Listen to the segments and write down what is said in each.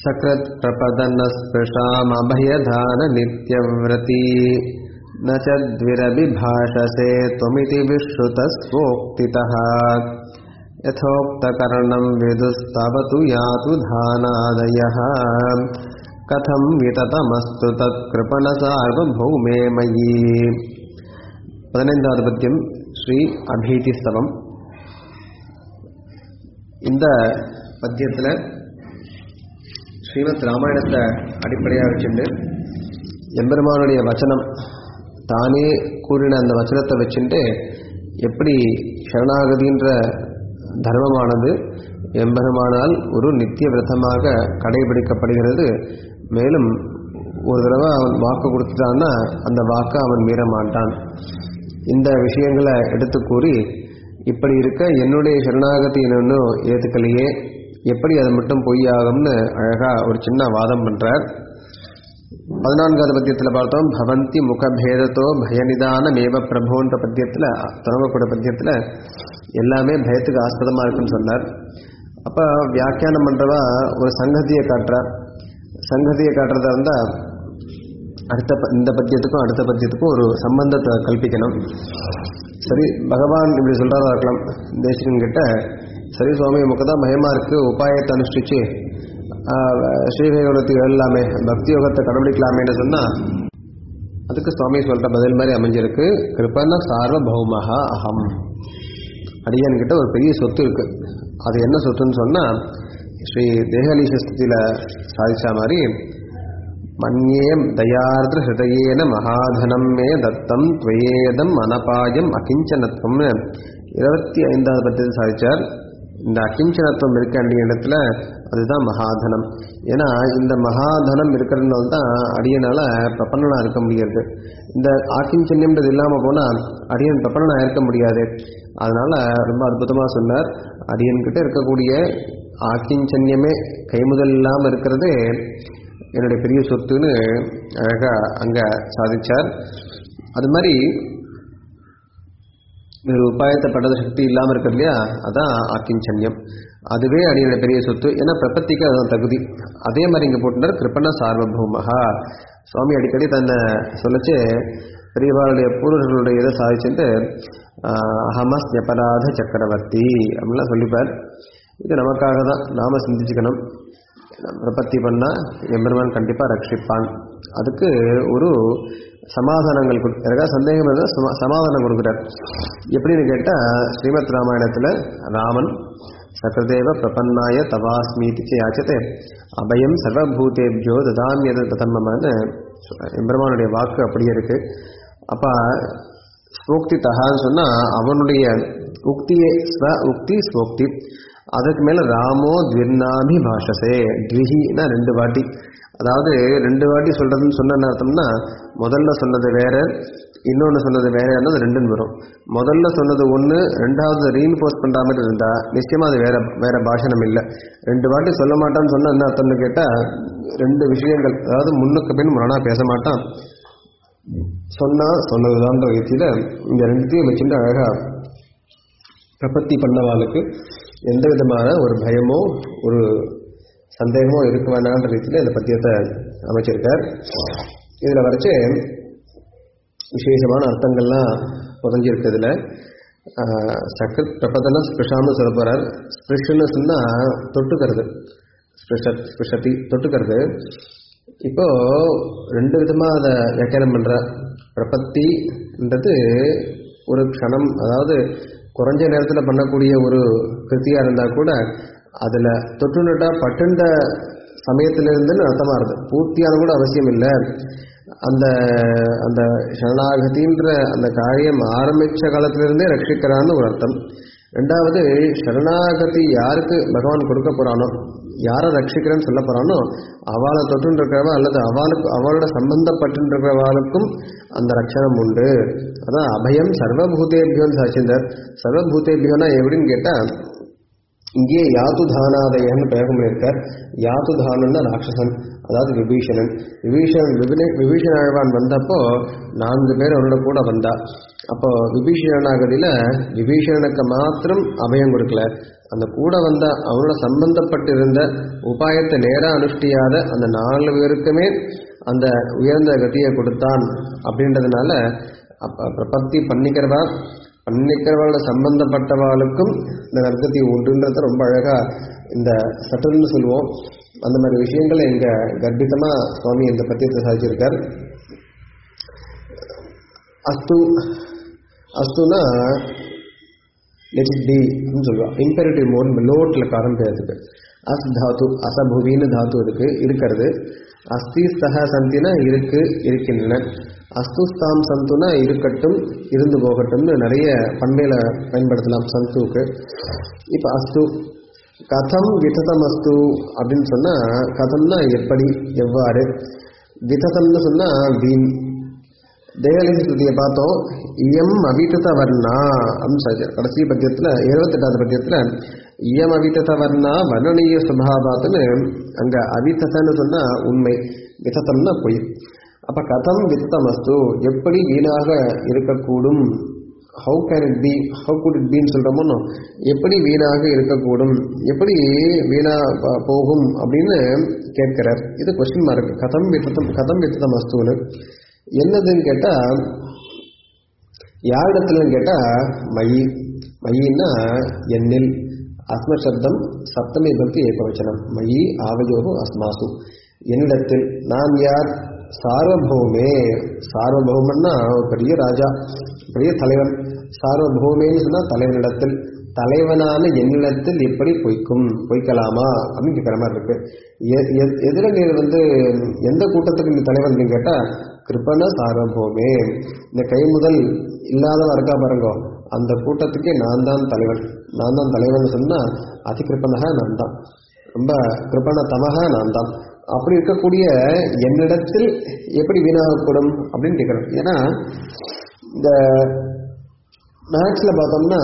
सकृत् प्रपदन्नस्पृशामभयधाननित्यव्रती न च द्विरभिभाषसे त्वमिति विश्रुतस्वोक्तितः यथोक्तकर्णं विदुस्तावतु यातु धानादयः कथं विततमस्तु तत्कृपण सार्वभौमे मयि பதினைந்தாவது பத்தியம் ஸ்ரீ அபீதி ஸ்தவம் இந்த பத்தியத்தில் ஸ்ரீமத் ராமாயணத்தை அடிப்படையாக வச்சுட்டு எம்பெருமானுடைய வச்சனம் தானே கூறின அந்த வச்சனத்தை வச்சுட்டு எப்படி சரணாகதின்ற தர்மமானது எம்பெருமானால் ஒரு நித்திய விரதமாக கடைபிடிக்கப்படுகிறது மேலும் ஒரு தடவை அவன் வாக்கு கொடுத்துட்டான்னா அந்த வாக்கை அவன் மீற மாட்டான் இந்த விஷயங்களை எடுத்து கூறி இப்படி இருக்க என்னுடைய சரணாகதி இன்னும் ஏற்றுக்கலையே எப்படி அது மட்டும் பொய்யாகும்னு அழகாக ஒரு சின்ன வாதம் பண்ணுறார் பதினான்காவது பத்தியத்தில் பார்த்தோம் பவந்தி முகபேதத்தோ பயநிதானமேவ பிரபோன்ற பத்தியத்தில் தொடங்கக்கூடிய பத்தியத்தில் எல்லாமே பயத்துக்கு ஆஸ்பதமாக இருக்குன்னு சொன்னார் அப்போ வியாக்கியானம் பண்ணுறவா ஒரு சங்கதியை காட்டுறார் சங்கதியை காட்டுறதா இருந்தால் அடுத்த ப- இந்த பத்தியத்துக்கும் அடுத்த பத்தியத்துக்கும் ஒரு சம்பந்தத்தை கல்பிக்கணும் சரி பகவான் இப்படி சொல்கிறதா இருக்கலாம் தேசிகன் கிட்ட சரி சுவாமி உமக்கு தான் பயமா இருக்கு உபாயத்தை அனுஷ்டிச்சு ஆஹ், ஸ்ரீவைகுணத்துக்கு எல்லாமே பக்தி யோகத்தை கடைபிடிக்கலாமேன்னு சொன்னா அதுக்கு சுவாமி சொல்ற பதில் மாதிரி அமைஞ்சிருக்கு கிருபன சார்வபௌமஹா அகம் அடியன் கிட்ட ஒரு பெரிய சொத்து இருக்கு அது என்ன சொத்துன்னு சொன்னா ஸ்ரீ தேகலீஷ ஸ்துதியில சாதிச்ச மாதிரி மன்யே தயார்திர ஹிருதயேன மகாதனம் மே தத்தம் துவயேதம் அனபாயம் அகிஞ்சனத்துவம்னு இருபத்தி ஐந்தாவது பத்தியில் சாதிச்சார் இந்த அகிஞ்சனத்துவம் இருக்க வேண்டிய இடத்துல அதுதான் மகாதனம் ஏன்னா இந்த மகாதனம் இருக்கிறதுனால தான் அடியனால பிரபன்னனா இருக்க முடியாது இந்த ஆக்கிஞ்சன்யம்ன்றது இல்லாமல் போனால் அடியன் பிரபன்னனா இருக்க முடியாது அதனால ரொம்ப அற்புதமாக சொன்னார் அடியன்கிட்ட இருக்கக்கூடிய ஆக்கிஞ்சன்யமே கைமுதல் இல்லாமல் இருக்கிறதே என்னுடைய பெரிய சொத்துன்னு அழகா அங்க சாதிச்சார் அது மாதிரி ஒரு உபாயத்தை படுற சக்தி இல்லாமல் இருக்கிறது இல்லையா அதான் ஆக்கிஞ்சன்யம் அதுவே அடியோட பெரிய சொத்து ஏன்னா பிரபத்திக்கு அதுதான் தகுதி அதே மாதிரி இங்கே போட்டுனார் கிருப்பண சார்வபௌமஹா சுவாமி அடிக்கடி தன்னை சொல்லச்சு பெரியவாளுடைய பூர்வர்களுடைய இதை சாதிச்சுட்டு அஹமஸ் அபராத சக்கரவர்த்தி அப்படின்லாம் சொல்லிப்பார் இது நமக்காக தான் நாம சிந்திச்சுக்கணும் பிரபத்தி பண்ணால் எம்பெருமான் கண்டிப்பாக ரட்சிப்பான் அதுக்கு ஒரு சமாதானங்கள் கொடு எனக்காக சந்தேகம் இருந்தால் சமா சமாதானம் கொடுக்குறார் எப்படின்னு கேட்டால் ஸ்ரீமத் ராமாயணத்தில் ராமன் சகதேவ பிரபன்னாய தவாஸ்மீதி யாச்சதே அபயம் சர்வபூதேபியோ ததாமியது ததம்மன்னு எம்பெருமானுடைய வாக்கு அப்படியே இருக்கு அப்போ ஸ்வோக்தி தகான்னு சொன்னால் அவனுடைய உக்தியே ஸ்வ உக்தி ஸ்வோக்தி அதுக்கு மேலே ராமோ த்விர்ணாபி பாஷசே த்விஹினா ரெண்டு வாட்டி அதாவது ரெண்டு வாட்டி சொல்கிறதுன்னு சொன்ன என்ன அர்த்தம்னா முதல்ல சொன்னது வேற இன்னொன்று சொன்னது வேற அது ரெண்டுன்னு வரும் முதல்ல சொன்னது ஒன்று ரெண்டாவது ரீஇன்ஃபோர்ஸ் பண்ணுற மாதிரி இருந்தால் நிச்சயமாக அது வேற வேற பாஷணம் இல்லை ரெண்டு வாட்டி சொல்ல மாட்டான்னு சொன்ன என்ன அர்த்தம்னு கேட்டால் ரெண்டு விஷயங்கள் அதாவது முன்னுக்கு பின் முரணா பேச மாட்டான் சொன்னா சொன்னதுதான்ற விதத்தில் இந்த ரெண்டுத்தையும் வச்சுட்டு அழகா பிரபத்தி பண்ணவாளுக்கு எந்த விதமான ஒரு பயமோ ஒரு சந்தேகமோ இருக்க வேணான்ற ரீதியில் இந்த பத்தியத்தை அமைச்சிருக்கார் இதில் வரைச்சு விசேஷமான அர்த்தங்கள்லாம் புதஞ்சிருக்கிறதுல சக்கத் பிரபதன ஸ்பிருஷான்னு சொல்ல போகிறார் ஸ்பிருஷன்னு சொன்னால் தொட்டுக்கிறது ஸ்பிருஷத் ஸ்பிருஷதி தொட்டுக்கிறது இப்போ ரெண்டு விதமாக அதை வியாக்கியானம் பண்ணுற பிரபத்தின்றது ஒரு க்ஷணம் அதாவது குறைஞ்ச நேரத்தில் பண்ணக்கூடிய ஒரு கிருத்தியாக இருந்தால் கூட அதில் தொற்றுநட்டா பட்டுண்ட சமயத்திலிருந்துன்னு அர்த்தமாக இருது பூர்த்தியான கூட அவசியம் இல்லை அந்த அந்த சரணாகதின்ற அந்த காரியம் ஆரம்பித்த காலத்திலிருந்தே ரட்சிக்கிறான்னு ஒரு அர்த்தம் ரெண்டாவது சரணாகதி யாருக்கு பகவான் கொடுக்க போகிறானோ யாரை ரட்சிக்கிறேன்னு சொல்ல போகிறானோ அவளை தொற்றுருக்கிறவா அல்லது அவளுக்கு அவளோட சம்பந்தப்பட்டிருக்கிறவாளுக்கும் அந்த ரட்சணம் உண்டு அதான் அபயம் சர்வபூதேபியோன்னு சாட்சிந்தார் சர்வபூதேபியோனா எப்படின்னு கேட்டால் இங்கே யாத்துதானாதயன்னு பிரயோகம் பண்ணியிருக்கார் யாத்துதானன்னா ராட்சசன் அதாவது விபீஷணன் விபீஷணன் விபின விபீஷண ஆழ்வான் வந்தப்போ நான்கு பேர் அவரோட கூட வந்தா அப்போ விபீஷணனாகதியில விபீஷணனுக்கு மாத்திரம் அபயம் கொடுக்கல அந்த கூட வந்த அவனோட சம்பந்தப்பட்டிருந்த உபாயத்தை நேரா அனுஷ்டியாத அந்த நாலு பேருக்குமே அந்த உயர்ந்த கதியை கொடுத்தான் அப்படின்றதுனால அப்ப பிரபத்தி பண்ணிக்கிறவா பண்ணிக்கிறவளோட சம்பந்தப்பட்டவாளுக்கும் இந்த நற்கதி உண்டுன்றத ரொம்ப அழகா இந்த சட்டல்னு சொல்லுவோம் அந்த மாதிரி விஷயங்களை இங்க கர்ப்பிதமா சுவாமி இந்த பத்தியத்தை சாதிச்சிருக்கார் அஸ்து அஸ்துனா லெட் இட் பி அப்படின்னு சொல்லுவான் இம்பெரட்டிவ் மோட் லோட்ல காரம் பேருக்கு அஸ் தாத்து அசபுவின்னு தாத்து இருக்கு இருக்கிறது அஸ்தி ஸ்தக சந்தினா இருக்கு இருக்கின்றன அஸ்துஸ்தாம் சந்துனா இருக்கட்டும் இருந்து போகட்டும்னு நிறைய பண்பையில பயன்படுத்தலாம் சந்துக்கு இப்போ அஸ்து கதம் விததம் அஸ்து அப்படின்னு சொன்னா கதம்னா எப்படி எவ்வாறு விததம்னு சொன்னா வீண் தேவலிங்க ஸ்துதியை பார்த்தோம் இயம் அவிதத வர்ணா அப்படின்னு சொல்லிச்சு கடைசி பத்தியத்தில் இருபத்தெட்டாவது பத்தியத்தில் இயம் அவிதத வர்ணா வர்ணனீய சுபாவாத்துன்னு அங்க அவிதத்தன்னு சொன்னா உண்மை விதத்தம்னா பொய் அப்ப கதம் வித்தம் அஸ்து எப்படி வீணாக இருக்கக்கூடும் how can it be how could it பீன்னு சொல்றோமோ எப்படி வீணாக இருக்கக்கூடும் எப்படி வீணா ப- போகும் அப்படின்னு கேட்கிறார் இது கொஸ்டின் மார்க் கதம் வித்தம் கதம் வித்தம் அஸ்துன்னு என்னதுன்னு கேட்டா யாரிடத்துலன்னு கேட்டா மயி மயின்னா எண்ணில் அஸ்ம சப்தம் சப்தமி பக்தி ஏகவச்சனம் மயி ஆவயோகு அஸ்மாசு என்னிடத்தில் நான் யார் சார்வபௌமே சார்வபௌமன்னா ஒரு பெரிய ராஜா பெரிய தலைவன் சார்வபௌமேன்னு சொன்னா தலைவனிடத்தில் தலைவனான என்னிடத்தில் எப்படி பொய்க்கும் பொய்க்கலாமா அப்படின்னு கேட்குற மாதிரி இருக்கு எ- எ- எதுல நீ வந்து எந்த கூட்டத்துக்கு நீ தலைவன் நீ கேட்டா கிருபண சார்வபௌமே இந்த கை முதல் இல்லாதவன் இருக்கா பாருங்க அந்த கூட்டத்துக்கே நான் தான் தலைவன் நான் தான் தலைவன் சொன்னா அதிகிருப்பனக நான் தான் ரொம்ப கிருபண தமக நான் தான் அப்படி இருக்கக்கூடிய என்னிடத்தில் எப்படி வீணாகக்கூடும் அப்படின்னு கேட்கிறேன் ஏன்னா இந்த மேக்ஸ்ல பார்த்தோம்னா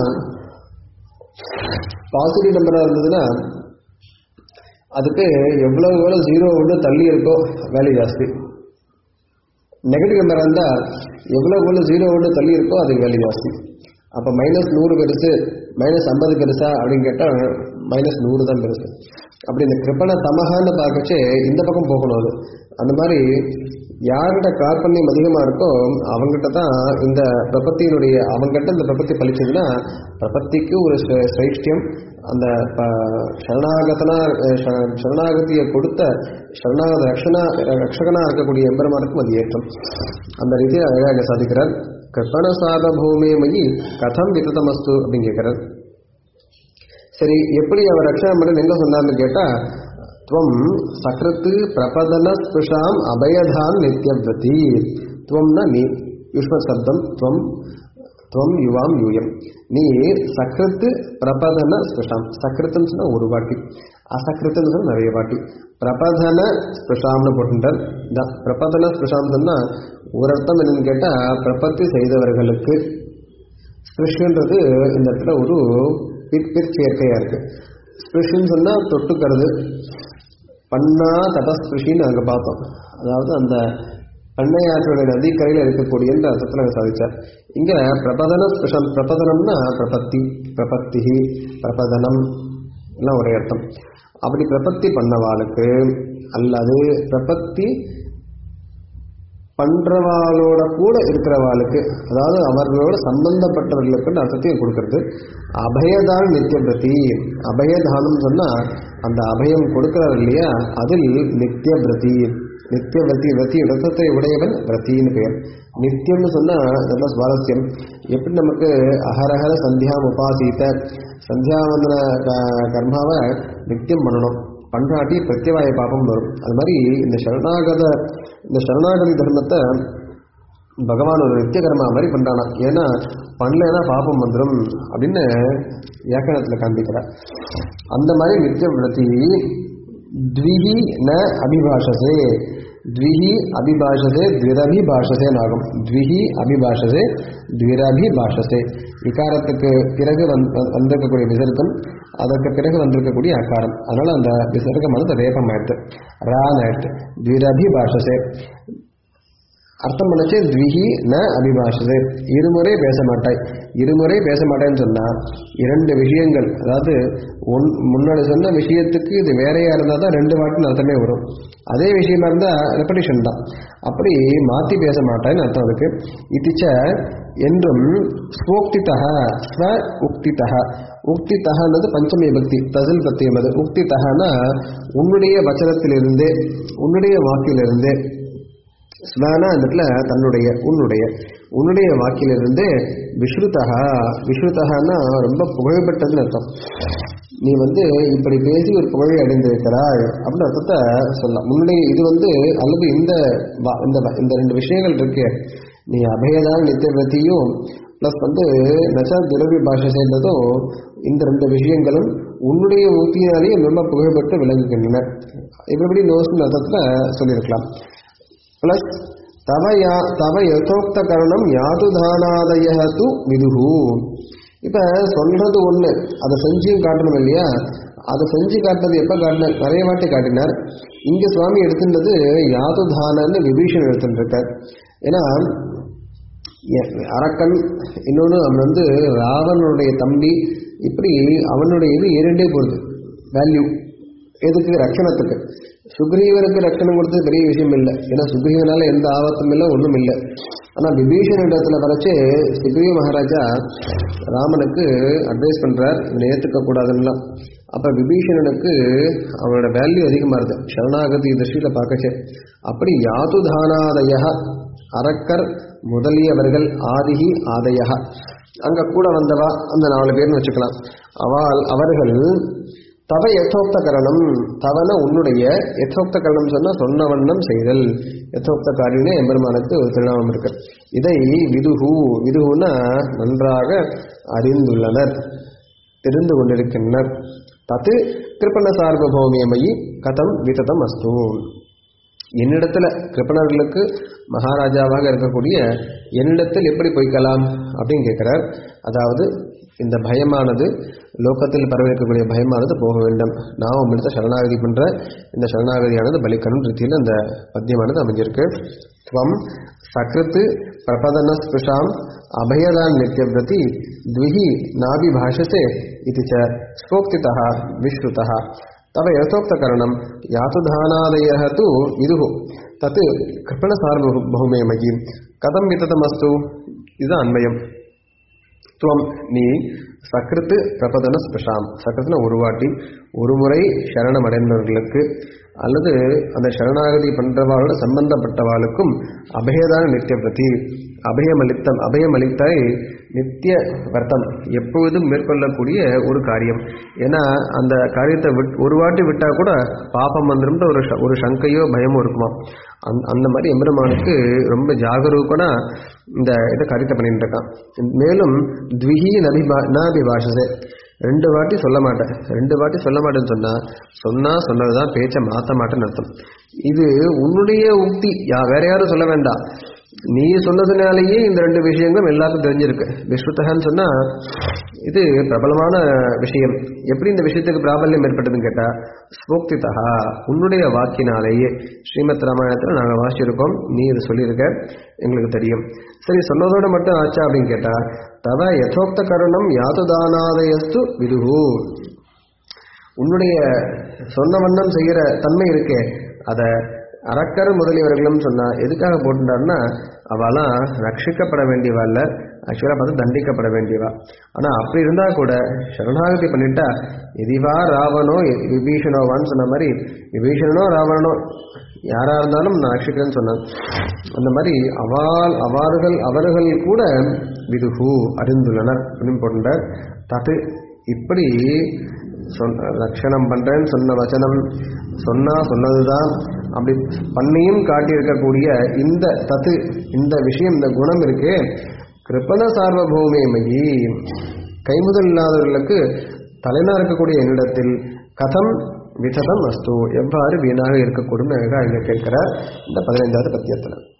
பாசிட்டிவ் நம்பரா இருந்ததுன்னா அதுக்கு எவ்வளவு எவ்வளவு ஜீரோ விட்டு தள்ளி இருக்கோ வேல்யூ ஜாஸ்தி நெகட்டிவ் நம்பரா இருந்தா எவ்வளவு எவ்வளவு ஜீரோ விட்டு தள்ளி இருக்கோ அதுக்கு வேல்யூ ஜாஸ்தி அப்ப மைனஸ் நூறு பெருசு மைனஸ் ஐம்பது பெருசா அப்படின்னு கேட்டா மைனஸ் நூறு தான் பெருசு அப்படி இந்த கிருப்பண தமகான்னு பார்க்கச்சே இந்த பக்கம் போகணும் அது அந்த மாதிரி யார்கிட்ட கார்பண்யம் அதிகமா இருக்கோ அவங்ககிட்ட தான் இந்த பிரபத்தியினுடைய அவங்ககிட்ட இந்த பிரபத்தி பலிச்சதுன்னா பிரபத்திக்கு ஒரு ஸ்ர- சிரேஷ்டியம் அந்த ப- சரணாகதனா அஹ் ச- சரணாகதியை கொடுத்த சரணாகத ரக்ஷனா ரக்ஷகனா இருக்கக்கூடிய எம்பெருமானுக்கும் அது ஏற்றம் அந்த ரீதியை அழகாக சாதிக்கிறார் கற்பன சாத பூமி மயி கதம் விததமஸ்து அப்படின்னு கேட்கிறார் சரி எப்படி அவர் ரட்சணம் பண்ணு எங்க சொன்னார்னு கேட்டா துவம் சக்ரத்து பிரபதன ஸ்பிருஷாம் அபயதான் நித்யவிரதி துவம்னா நீ யுஷ்ம சப்தம் துவம் துவம் யுவாம் யூயம் நீ சக்ரத்து பிரபதன ஸ்பிருஷாம் சக்ரத்துன்னு சொன்னா ஒரு வாட்டி அசக்ரத்துன்னு சொன்னா நிறைய வாட்டி பிரபதன ஸ்பிருஷாம்னு போட்டுட்டார் இந்த பிரபதன ஸ்பிருஷாம் சொன்னா ஒரு அர்த்தம் என்னன்னு கேட்டா பிரபத்தி செய்தவர்களுக்கு ஸ்பிருஷ்ன்றது இந்த இடத்துல ஒரு பிற் பிற்சேர்க்கையா இருக்கு ஸ்பிருஷ்ன்னு சொன்னா தொட்டுக்கிறது பண்ணா தடஸ்பிருஷின்னு அங்க பார்த்தோம் அதாவது அந்த பண்ணையாற்றுடைய நதிக்கரையில் இருக்கக்கூடிய அர்த்தத்தில் அங்க சாதிச்சார் இங்க பிரபதன ஸ்பிருஷம் பிரபதனம்னா பிரபத்தி பிரபத்தி பிரபதனம் எல்லாம் ஒரே அர்த்தம் அப்படி பிரபத்தி பண்ணவாளுக்கு அல்லது பிரபத்தி பண்றவாளோட கூட இருக்கிறவாளுக்கு அதாவது அவர்களோட சம்பந்தப்பட்டவர்களுக்கு அர்த்தத்தையும் கொடுக்கறது அபயதான் நித்தியபிரதி அபயதானம் சொன்னா அந்த அபயம் கொடுக்கிறார் இல்லையா அதில் நித்தியபிரதி நித்தியவதி விரதி விரதத்தை உடையவன் விரத்தின்னு பெயர் நித்தியம்னு சொன்னா நல்ல சுவாரஸ்யம் எப்படி நமக்கு அகரஹர சந்தியாம் உபாசீத சந்தியாவந்தன க- கர்மாவை நித்தியம் பண்ணணும் பண்றாட்டி பிரத்யவாய பாபம் வரும் அது மாதிரி இந்த சரணாகத இந்த சரணாகதி தர்மத்தை பகவான் ஒரு நித்திய கர்மா மாதிரி பண்றானா ஏன்னா பண்ணலைன்னா பாபம் வந்துடும் அப்படின்னு வியாக்கணத்துல காண்பிக்கிறார் அந்த மாதிரி நித்திய விரதி த்விஹி ந அபிபாஷசே த்விஹி அபிபாஷதே த்விரபி பாஷசே ஆகும் த்விஹி அபிபாஷதே த்விரபி பாஷசே விகாரத்துக்கு பிறகு வந்து வந்திருக்கக்கூடிய விசர்க்கம் அதற்கு பிறகு வந்திருக்கக்கூடிய அகாரம் அதனால அந்த விசர்க்கமானது ரேபம் ஆயிடுது ரான் ஆயிடுது த்விரபி பாஷசே அர்த்தம் பண்ணச்சு த்விஹி ந அபிபாஷது இருமுறை பேச மாட்டாய் இருமுறை பேச மாட்டேன்னு சொன்னா இரண்டு விஷயங்கள் அதாவது ஒன் முன்னாடி சொன்ன விஷயத்துக்கு இது வேறையா இருந்தால் தான் ரெண்டு வாட்டின் அர்த்தமே வரும் அதே விஷயமா இருந்தா ரெப்படிஷன் தான் அப்படி மாத்தி பேச மாட்டாய்ன்னு அர்த்தம் அதுக்கு இத்திச்ச என்றும் ஸ்வோக்திதக ஸ்வ உக்திதக உக்திதகன்றது பஞ்சமி பக்தி தசில் பத்தியம் அது உக்திதகனா உன்னுடைய வச்சனத்திலிருந்தே உன்னுடைய வாக்கிலிருந்தே ஸ்வனா அந்த இடத்துல தன்னுடைய உன்னுடைய உன்னுடைய வாக்கிலிருந்து விஸ்ருதகா விஸ்ருதகான்னா ரொம்ப புகழ்பெற்றதுன்னு அர்த்தம் நீ வந்து இப்படி பேசி ஒரு புகழை அடைந்திருக்கிறாய் அப்படின்னு அர்த்தத்தை சொல்லலாம் முன்னாடி இது வந்து அல்லது இந்த வா- இந்த வ- இந்த ரெண்டு விஷயங்கள் இருக்கு நீ அபயதான் நித்தியவதியும் ப்ளஸ் வந்து நச்சா துரவி பாஷை சேர்ந்ததும் இந்த ரெண்டு விஷயங்களும் உன்னுடைய ஊத்தியினாலேயே ரொம்ப புகழ்பெற்று விளங்குகின்றன இப்படி நோஸ்னு அர்த்தத்தில் சொல்லியிருக்கலாம் ಪ್ಲಸ್ ತವ ಯಾ ತವ ಯಥೋಕ್ತ ಕರಣம் யாதுதானாதய து விதுகு இப்ப சொல்றது ஒண்ணு அதை செஞ்சும் காட்டணும் இல்லையா அதை செஞ்சு காட்டினது எப்ப காட்டினார் நிறைய வாட்டி காட்டினார் இங்க சுவாமி எடுத்துட்டது யாதுதானன்னு விபீஷன் எடுத்துட்டு இருக்கார் ஏன்னா எ- அரக்கன் இன்னொன்று அவன் வந்து ராவனுடைய தம்பி இப்படி அவனுடைய இது இரண்டே போகுது வேல்யூ எதுக்கு ரட்சணத்துக்கு சுக்ரீவனுக்கு ரட்சணம் கொடுத்தது பெரிய விஷயம் இல்லை ஏன்னா சுக்ரீவனால எந்த ஆபத்தும் இல்லை ஒன்றும் இல்லை ஆனால் விபீஷன் இடத்துல வரைச்சு சுக்ரீவ மகாராஜா ராமனுக்கு அட்வைஸ் பண்றார் இவனை ஏற்றுக்க கூடாதுன்னெலாம் அப்போ விபீஷணனுக்கு அவனோட வேல்யூ அதிகமாக இருக்கு சரணாகதி திருஷ்டியில் பார்க்கச்சே அப்படி யாதுதானாதய அரக்கர் முதலியவர்கள் ஆதிகி ஆதய அங்க கூட வந்தவா அந்த நாலு பேர்னு வச்சுக்கலாம் அவள் அவர்கள் தவ யதோக்த கரணம் தவன உன்னுடைய யதோக்த கரணம் சொன்னா சொன்ன வண்ணம் செய்தல் யதோக்த காரினே எம்பெருமானுக்கு ஒரு திருநாமம் இருக்கு இதை விதுகு விதுகுன்னா நன்றாக அறிந்துள்ளனர் தெரிந்து கொண்டிருக்கின்றனர் தத்து கிருப்பண சார்வபௌமியமயி கதம் விததம் அஸ்து என்னிடத்துல கிருப்பணர்களுக்கு மகாராஜாவாக இருக்கக்கூடிய என்னிடத்தில் எப்படி பொய்க்கலாம் அப்படின்னு கேட்கிறார் அதாவது இந்த பயமானது லோகத்தில் பரவிருக்கக்கூடிய பயமானது போக வேண்டும் நான் உங்களிடத்த சரணாகதி பண்ற இந்த சரணாகதியானது பலிக்கணும் ரீதியில் அந்த பத்தியமானது அமைஞ்சிருக்கு துவம் சக்ருத்து பிரபதன ஸ்பிருஷாம் அபயதான் நித்தியவிரதி த்விஹி நாபி பாஷசே இது ச ஸ்வோக்திதா விஸ்ருதா तव यथोक्तकरणं यातुधानादयः तु विदुः तत् कृपणसार्वभौमे मयि कथं विततमस्तु இது அன்வயம் துவம் நீ சக்ருத்து பிரபதன ஸ்பிருஷாம் சக்ருத்னா ஒரு வாட்டி ஒரு முறை சரணம் அடைந்தவர்களுக்கு அல்லது அந்த சரணாகதி பண்றவாளோட சம்பந்தப்பட்டவாளுக்கும் அபயதான நித்திய பிரதி அபயமளித்தம் அபயமளித்தாய் நித்திய வர்த்தம் எப்பொழுதும் மேற்கொள்ளக்கூடிய ஒரு காரியம் ஏன்னா அந்த காரியத்தை விட் ஒரு வாட்டி விட்டா கூட பாபம் வந்துரும்ன்ற ஒரு ச- ஒரு சங்கையோ பயமோ இருக்குமா அந்த அந்த மாதிரி எம்பெருமானுக்கு ரொம்ப ஜாகரூகனா இந்த இதை காரியத்தை பண்ணிட்டு இருக்கான் மேலும் த்விஹி நபிபா நாபிபாஷசே ரெண்டு வாட்டி சொல்ல மாட்டேன் ரெண்டு வாட்டி சொல்ல மாட்டேன்னு சொன்னா சொன்னா சொன்னதுதான் பேச்சை மாத்த மாட்டேன்னு அர்த்தம் இது உன்னுடைய உக்தி யா வேற யாரும் சொல்ல வேண்டாம் நீ சொன்னதுனாலேயே இந்த ரெண்டு விஷயங்களும் எல்லாருக்கும் தெரிஞ்சிருக்கு விஸ்ருத்தகன்னு சொன்னா இது பிரபலமான விஷயம் எப்படி இந்த விஷயத்துக்கு பிராபல்யம் ஏற்பட்டதுன்னு கேட்டா ஸ்வோக்திதா உன்னுடைய வாக்கினாலேயே ஸ்ரீமத் ராமாயணத்துல நாங்க வாசிச்சிருக்கோம் நீ இது சொல்லியிருக்க எங்களுக்கு தெரியும் சரி சொன்னதோட மட்டும் ஆச்சா அப்படின்னு கேட்டா தவ யதோக்த கருணம் யாதுதானாதயஸ்து விதுகு உன்னுடைய சொன்ன வண்ணம் செய்கிற தன்மை இருக்கே அதை அரக்கர் முதலியவர்களும் சொன்னா எதுக்காக போட்டுட்டாருன்னா அவெல்லாம் ரட்சிக்கப்பட வேண்டியவா இல்ல ஆக்சுவலா பார்த்து தண்டிக்கப்பட வேண்டியவா ஆனா அப்படி இருந்தா கூட சரணாகதி பண்ணிட்டா எதிவா ராவணோ எ- விபீஷணோவான்னு சொன்ன மாதிரி விபீஷணனோ ராவணனோ யாரா இருந்தாலும் நான் ரட்சிக்கிறேன்னு சொன்னேன் அந்த மாதிரி அவால் அவார்கள் அவர்கள் கூட விதுகு அறிந்துள்ளனர் அப்படின்னு போட்டுட்டார் தது இப்படி சொன்ன ரட்சணம் பண்றேன்னு சொன்ன வச்சனம் சொன்னா சொன்னதுதான் அப்படி பண்ணியும் காட்டியிருக்கக்கூடிய இந்த தத்து இந்த விஷயம் இந்த குணம் இருக்கே கிருப்பண சார்வபௌமேமயி கைமுதல் இல்லாதவர்களுக்கு தலைனா இருக்கக்கூடிய என்னிடத்தில் கதம் விததம் அஸ்து எவ்வாறு வீணாக இருக்கக்கூடும் அழகா இங்க கேட்கிறார் இந்த பதினைந்தாவது பத்தியத்தில்